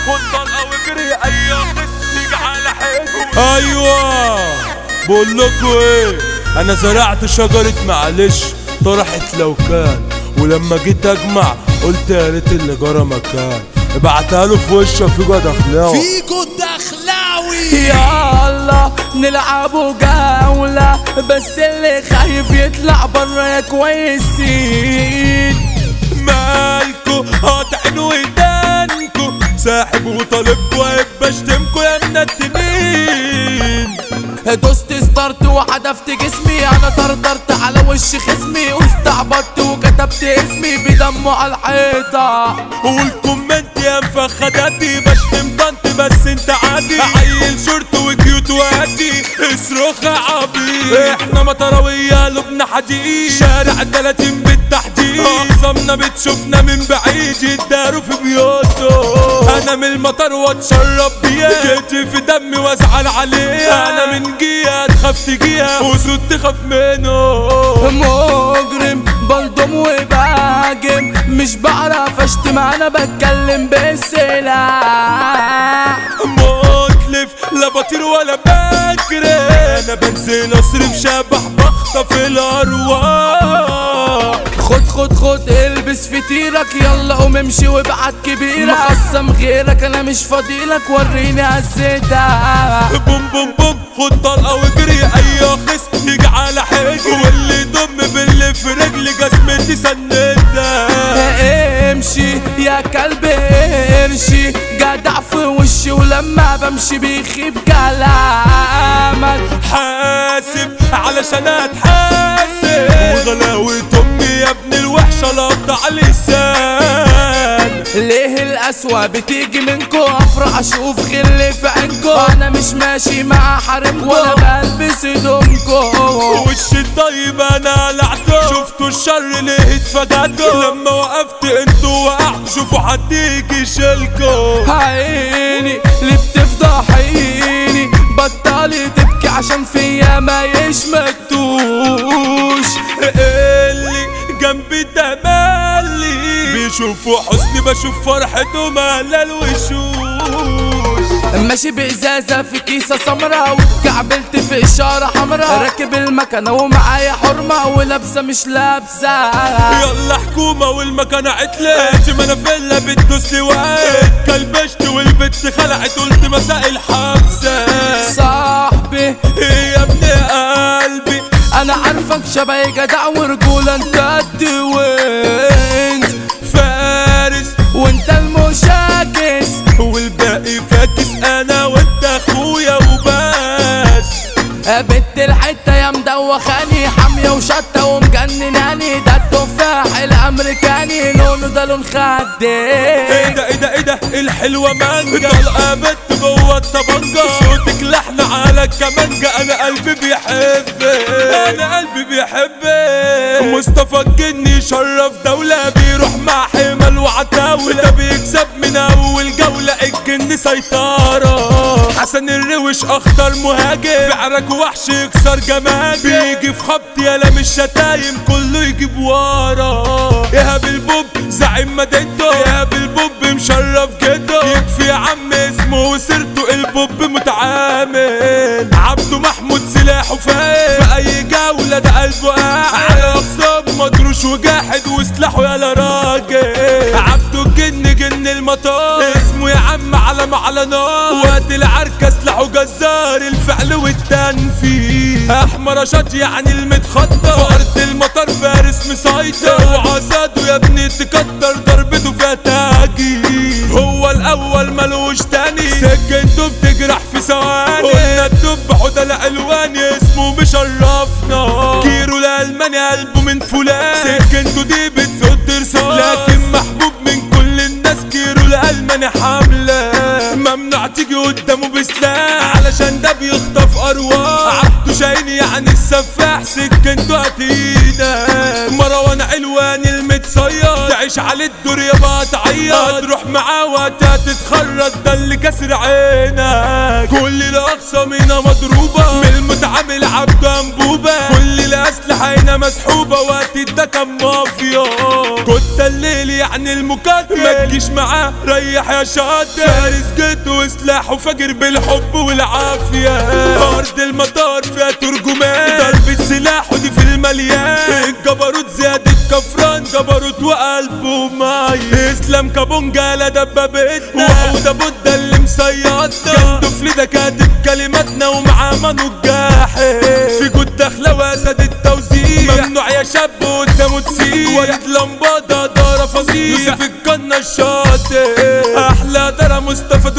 والطلقة وجري اي قص تيجي على حيله ايوه بقول لكم ايه انا زرعت شجرة معلش طرحت لو كان ولما جيت اجمع قلت يا ريت اللي جرى مكان ابعتها له في وشه في دخلاوي فيجو الدخلاوي يلا نلعبوا جولة بس اللي خايف يطلع برا يا كويسين مالكو قاطعين ودانكو ساحب وطالب واقف بشتمكو يا منتنين دوست ستارت وحدفت جسمي انا طرطرت على وش خصمي واستعبطت وكتبت اسمي بدمه على الحيطة والكومنت يا مفخداتي بشتم طنط بس انت عادي عيل شورت وكيوت وهادي اصرخ يا عبيط احنا مطروية لبنى حديد شارع 30 بالتحديد اقسامنا بتشوفنا من بعيد يداروا في بيوته انا من المطر واتشرب بيها جيت في دمي وازعل عليها انا من جيها تخاف تجيها وسود تخاف منه مجرم بلطم وبهاجم مش بعرف اشتم انا بتكلم بالسلاح متلف لا بطير ولا بجري انا بنزل اصرف شبح بخطف الارواح خد خد خد البس فطيرك يلا قوم امشي وابعت كبيرك مخصم غيرك انا مش فاضيلك وريني هزتها بوم بوم بوم خد طلقه واجري اي خصم يجي على حجري واللي يضم باللي في رجلي جزمتي سندها امشي يا كلب قرشي جدع في وشي ولما بمشي بيخيب كلامك حاسب علشان اتحاسب وغلاوة امي يا ابن الوحشة لقطة على اللسان ليه القسوة بتيجي منكو افرح اشوف غل في عينكو انا مش ماشي مع حريمكو ولا بلبس هدومكو وش الطيب انا قلعته شفتوا الشر ليه اتفجعتوا لما وقفت انتوا وقعتوا شوفوا حد يجي يشيلكوا عيني اللي بتفضحيني بطلي تبكي عشان فيا ما يشمتوش اللي جنبي تملي بيشوفوا حزني بشوف فرحته مال الوشوش ماشي بإزازة في كيسة سمرا واتكعبلت في إشارة حمرا راكب المكنة ومعايا حرمة ولابسة مش لابسة يلا حكومة والمكانة عتلت ما انا فيلا بتدوس لي وقت كلبشت والبت خلعت قلت مساء الحبسة صاحبي يا ابن قلبي أنا عارفك شبهي جدع ورجولة أنت قد وانت فارس وأنت المشاكس والباقي فاكس انا وانت اخويا وبس بنت الحتة يا مدوخاني حامية وشطة ومجنناني ده التفاح الأمريكاني لونه ده لون خدي ايه ده ايه ده ايه ده الحلوة مانجا طلقة بت جوه الطبنجة صوتك لحن على الكمانجة انا قلبي بيحبك انا قلبي بيحبك مصطفى الجني شرف دولة بيروح مع حمل وعتاولة ده بيكسب من اول جولة الجن سيطرة حسن الروش اخطر مهاجم في عرك وحش يكسر جماجم بيجي في خبط يالا مش شتايم كله يجيب ورا ايهاب البوب زعيم مدينته ايهاب البوب مشرف جدا يكفي يا عم اسمه وسيرته البوب متعامل عبده محمود سلاحه فاهم في اي جولة ده قلبه قاعد على اقسام مطروش وجاحد وسلاحه يالا راجل عبده الجن جن المطار اسمه يا عم علم على نار وقت العركة سلاحه جزار الفعل والتنفيذ احمر شط يعني المتخطر في ارض المطر فارس مسيطر وعصاده يا ابني تكتر ضربته فيها تاجي هو الاول ملوش تاني سكنته بتجرح في ثواني قلنا الدب حدى العلواني اسمه مشرفنا كيرو الالماني قلبه من فلان سكنته دي بتصد رصاص لكن محبوب من كل الناس كيرو الالماني حمله ممنوع تيجي قدامه بسلاح علشان ده بيخطف ارواح عبده شاين يعني السفاح سكنته هتينا مروان علوان المتصيد تعيش على الدور يابا تعيط تروح معاه وقتها تتخرج ده اللي كسر عينك كل الاقسام هنا مضروبه من المتعامل عبده انبوبه كل الاسلحه حينا مسحوبة وقت ده كان مافيا كنت الليل يعني المكاتب ما تجيش معاه ريح يا شاطر فارس جد وسلاحه فاجر بالحب والعافية أرض المطار فيها ترجمان ضربة سلاح ودي في المليان الجبروت زيادة كفران جبروت وقلبه ماي اسلام كابونجا لا دبابتنا وعودة بودة اللي مصيادنا كان طفل ده كاتب كلماتنا ومعاه منو الجاحد في جود داخلة واسد التوزيع ممنوع يا شاب قدامه تسيح وليد لمبادة دارة فظيع يوسف الجنة الشاطئ احلى دارة مصطفى